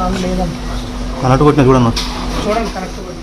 అది లేదండి అన్నట్టు కొట్టిన చూడన్న చూడండి కరెక్ట్ కొట్టి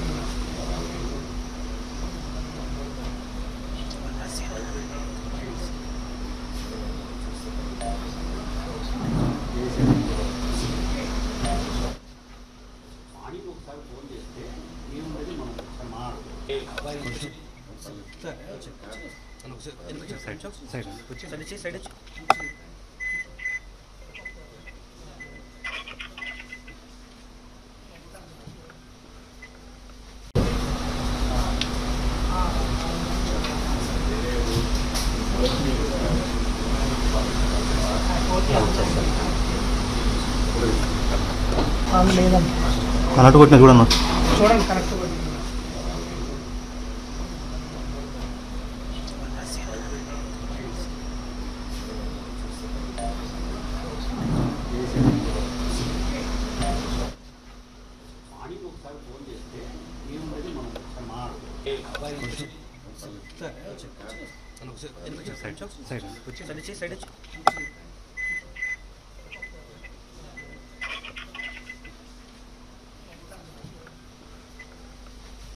అది లేదండి అన్నట్టు కొట్టిన చూడన్న చూడండి కరెక్ట్ కొట్టి సైడ్ సైడ్ సైడ్